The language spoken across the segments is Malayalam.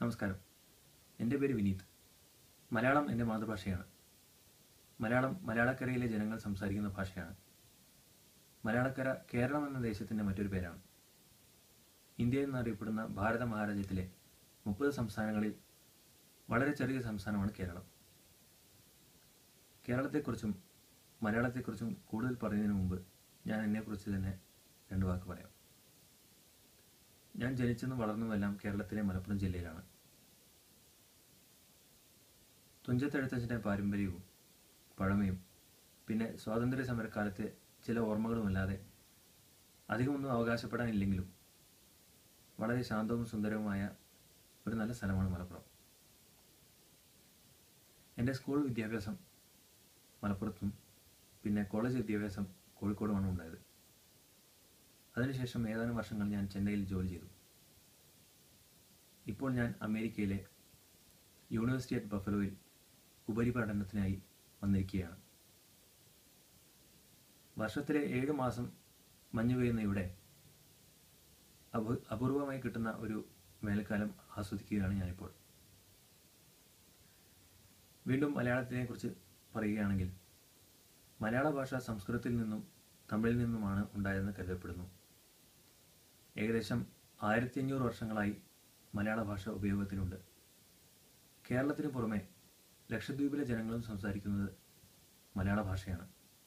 നമസ്കാരം എൻ്റെ പേര് വിനീത് മലയാളം എൻ്റെ മാതൃഭാഷയാണ് മലയാളം മലയാളക്കരയിലെ ജനങ്ങൾ സംസാരിക്കുന്ന ഭാഷയാണ് മലയാളക്കര കേരളം എന്ന ദേശത്തിൻ്റെ മറ്റൊരു പേരാണ് ഇന്ത്യ എന്നറിയപ്പെടുന്ന ഭാരത മഹാരാജ്യത്തിലെ മുപ്പത് സംസ്ഥാനങ്ങളിൽ വളരെ ചെറിയ സംസ്ഥാനമാണ് കേരളം കേരളത്തെക്കുറിച്ചും മലയാളത്തെക്കുറിച്ചും കൂടുതൽ പറയുന്നതിന് മുമ്പ് ഞാൻ എന്നെക്കുറിച്ച് തന്നെ രണ്ട് വാക്ക് പറയാം ഞാൻ ജനിച്ചതും വളർന്നതുമെല്ലാം കേരളത്തിലെ മലപ്പുറം ജില്ലയിലാണ് തുഞ്ചത്തെഴുത്തച്ഛൻ്റെ പാരമ്പര്യവും പഴമയും പിന്നെ സ്വാതന്ത്ര്യ സമരക്കാലത്തെ ചില ഓർമ്മകളുമല്ലാതെ അധികമൊന്നും അവകാശപ്പെടാനില്ലെങ്കിലും വളരെ ശാന്തവും സുന്ദരവുമായ ഒരു നല്ല സ്ഥലമാണ് മലപ്പുറം എൻ്റെ സ്കൂൾ വിദ്യാഭ്യാസം മലപ്പുറത്തും പിന്നെ കോളേജ് വിദ്യാഭ്യാസം കോഴിക്കോടുമാണ് ഉണ്ടായത് അതിനുശേഷം ഏതാനും വർഷങ്ങൾ ഞാൻ ചെന്നൈയിൽ ജോലി ചെയ്തു ഇപ്പോൾ ഞാൻ അമേരിക്കയിലെ യൂണിവേഴ്സിറ്റി അറ്റ് ബഫലോയിൽ ഉപരിപഠനത്തിനായി വന്നിരിക്കുകയാണ് വർഷത്തിലെ ഏഴ് മാസം മഞ്ഞു പെയ്യുന്ന ഇവിടെ അപൂ അപൂർവമായി കിട്ടുന്ന ഒരു വേനൽക്കാലം ആസ്വദിക്കുകയാണ് ഞാനിപ്പോൾ വീണ്ടും മലയാളത്തിനെ കുറിച്ച് പറയുകയാണെങ്കിൽ മലയാള ഭാഷ സംസ്കൃതത്തിൽ നിന്നും തമിഴിൽ നിന്നുമാണ് ഉണ്ടായതെന്ന് കരുതപ്പെടുന്നു ഏകദേശം ആയിരത്തി അഞ്ഞൂറ് വർഷങ്ങളായി മലയാള ഭാഷ ഉപയോഗത്തിലുണ്ട് കേരളത്തിന് പുറമെ ലക്ഷദ്വീപിലെ ജനങ്ങളും സംസാരിക്കുന്നത് മലയാള ഭാഷയാണ്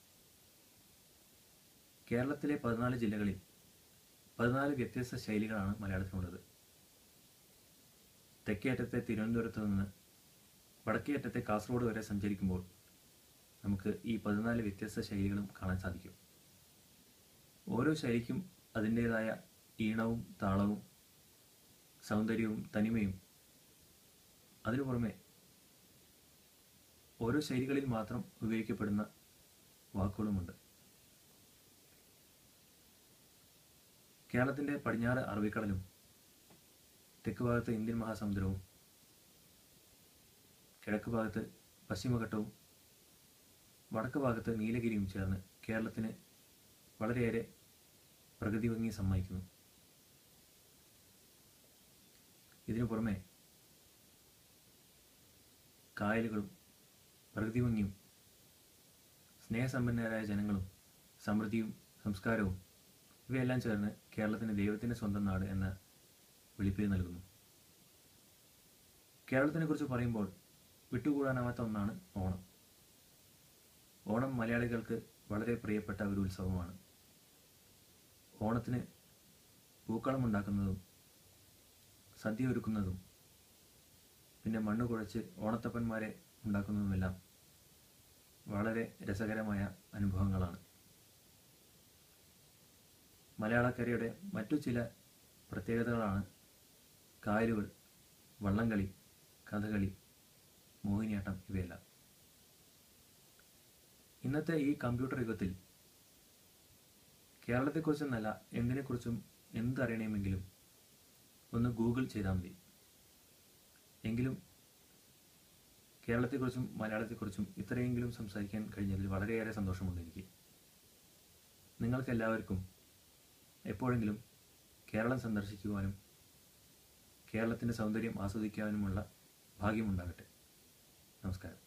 കേരളത്തിലെ പതിനാല് ജില്ലകളിൽ പതിനാല് വ്യത്യസ്ത ശൈലികളാണ് മലയാളത്തിനുള്ളത് തെക്കേ അറ്റത്തെ തിരുവനന്തപുരത്ത് നിന്ന് വടക്കേ അറ്റത്തെ കാസർഗോഡ് വരെ സഞ്ചരിക്കുമ്പോൾ നമുക്ക് ഈ പതിനാല് വ്യത്യസ്ത ശൈലികളും കാണാൻ സാധിക്കും ഓരോ ശൈലിക്കും അതിൻ്റേതായ ഈണവും താളവും സൗന്ദര്യവും തനിമയും അതിനു പുറമെ ഓരോ ശൈലികളിൽ മാത്രം ഉപയോഗിക്കപ്പെടുന്ന വാക്കുകളുമുണ്ട് കേരളത്തിൻ്റെ പടിഞ്ഞാറ് അറബിക്കടലും തെക്ക് ഭാഗത്ത് ഇന്ത്യൻ മഹാസമുദ്രവും കിഴക്ക് ഭാഗത്ത് പശ്ചിമഘട്ടവും വടക്ക് ഭാഗത്ത് നീലഗിരിയും ചേർന്ന് കേരളത്തിന് വളരെയേറെ പ്രകൃതി ഭംഗി സമ്മാനിക്കുന്നു ഇതിനു പുറമെ കായലുകളും പ്രകൃതി ഭംഗിയും സ്നേഹസമ്പന്നരായ ജനങ്ങളും സമൃദ്ധിയും സംസ്കാരവും ഇവയെല്ലാം ചേർന്ന് കേരളത്തിന് ദൈവത്തിൻ്റെ സ്വന്തം നാട് എന്ന വിളിപ്പേര് നൽകുന്നു കേരളത്തിനെ കുറിച്ച് പറയുമ്പോൾ വിട്ടുകൂടാനാവാത്ത ഒന്നാണ് ഓണം ഓണം മലയാളികൾക്ക് വളരെ പ്രിയപ്പെട്ട ഒരു ഉത്സവമാണ് ഓണത്തിന് പൂക്കളം ഉണ്ടാക്കുന്നതും സദ്യ ഒരുക്കുന്നതും പിന്നെ മണ്ണ് കുഴച്ച് ഓണത്തപ്പന്മാരെ ഉണ്ടാക്കുന്നതുമെല്ലാം വളരെ രസകരമായ അനുഭവങ്ങളാണ് മലയാളക്കരയുടെ മറ്റു ചില പ്രത്യേകതകളാണ് കായലുകൾ വള്ളംകളി കഥകളി മോഹിനിയാട്ടം ഇവയെല്ലാം ഇന്നത്തെ ഈ കമ്പ്യൂട്ടർ യുഗത്തിൽ കേരളത്തെക്കുറിച്ചെന്നല്ല എന്തിനെക്കുറിച്ചും എന്തറിയണമെങ്കിലും ഒന്ന് ഗൂഗിൾ ചെയ്താൽ മതി എങ്കിലും കേരളത്തെക്കുറിച്ചും മലയാളത്തെക്കുറിച്ചും ഇത്രയെങ്കിലും സംസാരിക്കാൻ കഴിഞ്ഞതിൽ വളരെയേറെ സന്തോഷമുണ്ട് എനിക്ക് നിങ്ങൾക്കെല്ലാവർക്കും എപ്പോഴെങ്കിലും കേരളം സന്ദർശിക്കുവാനും കേരളത്തിൻ്റെ സൗന്ദര്യം ആസ്വദിക്കാനുമുള്ള ഭാഗ്യമുണ്ടാകട്ടെ നമസ്കാരം